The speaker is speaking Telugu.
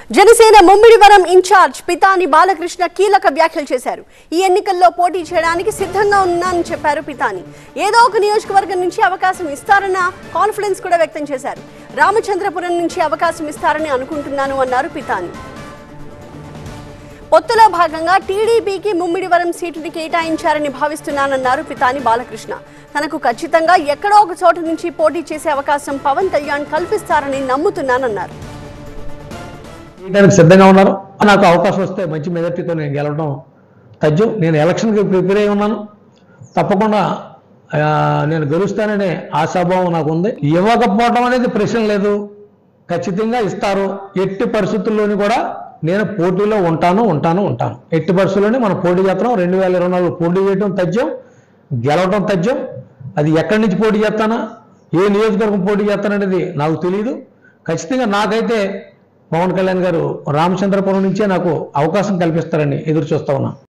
జనసేన ముమ్మిడివరం ఇన్ఛార్జ్ పితాని బాలకృష్ణ కీలక వ్యాఖ్యలు చేశారు ఈ ఎన్నికల్లో పోటీ చేయడానికి సిద్ధంగా ఉన్నానని చెప్పారు పితాని ఏదో ఒక నియోజకవర్గం నుంచి అవకాశం ఇస్తారన్న కాన్ఫిడెన్స్ కూడా వ్యక్తం చేశారు రామచంద్రపురం నుంచి అవకాశం ఇస్తారని అనుకుంటున్నాను అన్నారు పితాని పొత్తులో భాగంగా టీడీపీకి ముమ్మిడివరం సీటుని కేటాయించారని భావిస్తున్నానన్నారు పితాని బాలకృష్ణ తనకు ఖచ్చితంగా ఎక్కడో ఒక చోట నుంచి పోటీ చేసే అవకాశం పవన్ కళ్యాణ్ కల్పిస్తారని నమ్ముతున్నానన్నారు చేయడానికి సిద్ధంగా ఉన్నారు నాకు అవకాశం వస్తే మంచి మెజార్టీతో నేను గెలవడం తథ్యం నేను ఎలక్షన్కి ప్రిపేర్ అయి ఉన్నాను తప్పకుండా ఆ, నేను గెలుస్తాననే ఆశాభావం నాకు ఉంది ఇవ్వకపోవడం అనేది ప్రశ్న లేదు ఖచ్చితంగా ఇస్తారు ఎట్టి పరిస్థితుల్లోని కూడా నేను పోటీలో ఉంటాను ఉంటాను ఉంటాను ఎట్టి పరిస్థితుల్లోనే మనం పోటీ చేస్తున్నాం రెండు వేల ఇరవై నాలుగు పోటీ చేయడం తథ్యం గెలవడం తథ్యం అది ఎక్కడి నుంచి పోటీ చేస్తానా ఏ నియోజకవర్గం పోటీ చేస్తాననేది నాకు తెలియదు ఖచ్చితంగా నాకైతే పవన్ కళ్యాణ్ గారు రామచంద్రపురం నుంచే నాకు అవకాశం కల్పిస్తారని ఎదురు చూస్తా ఉన్నా